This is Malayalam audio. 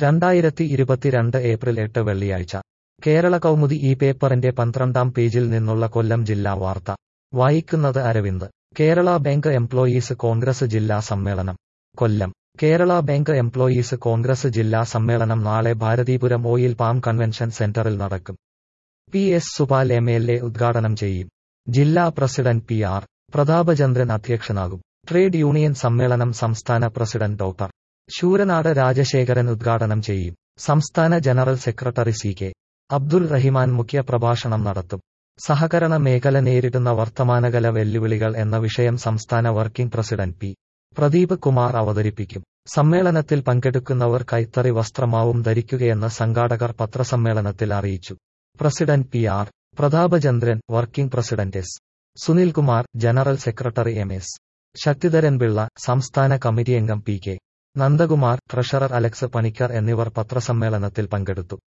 രണ്ടായിരത്തി ഇരുപത്തിരണ്ട് ഏപ്രിൽ എട്ട് വെള്ളിയാഴ്ച കേരള കൗമുദി ഈ പേപ്പറിന്റെ പന്ത്രണ്ടാം പേജിൽ നിന്നുള്ള കൊല്ലം ജില്ലാ വാർത്ത വായിക്കുന്നത് Aravind Kerala bank employees congress ജില്ലാ സമ്മേളനം Kollam Kerala bank employees congress ജില്ലാ സമ്മേളനം നാളെ ഭാരതീപുരം ഓയിൽ പാം കൺവെൻഷൻ സെന്ററിൽ നടക്കും P S Supal M L A ഉദ്ഘാടനം ചെയ്യും ജില്ലാ പ്രസിഡന്റ് പി ആർ പ്രതാപചന്ദ്രൻ അധ്യക്ഷനാകും ട്രേഡ് യൂണിയൻ സമ്മേളനം സംസ്ഥാന പ്രസിഡന്റ് ഡോക്ടർ ശൂരനാട് രാജശേഖരൻ ഉദ്ഘാടനം ചെയ്യും സംസ്ഥാന general secretary C K Abdul Rahiman മുഖ്യ പ്രഭാഷണം നടത്തും സഹകരണ മേഖല നേരിടുന്ന വർത്തമാനകല വെല്ലുവിളികൾ എന്ന വിഷയം സംസ്ഥാന working president P Pradeep Kumar അവതരിപ്പിക്കും സമ്മേളനത്തിൽ പങ്കെടുക്കുന്നവർ കൈത്തറി വസ്ത്രമാവും ധരിക്കുകയെന്ന് സംഘാടകർ പത്രസമ്മേളനത്തിൽ അറിയിച്ചു president P R Prathapachandran working president S Sunilkumar general secretary M S Sakthidharan Pillai സംസ്ഥാന കമ്മിറ്റി അംഗം P K Nandakumar treasurer Alex Panicker എന്നിവർ പത്രസമ്മേളനത്തിൽ പങ്കെടുത്തു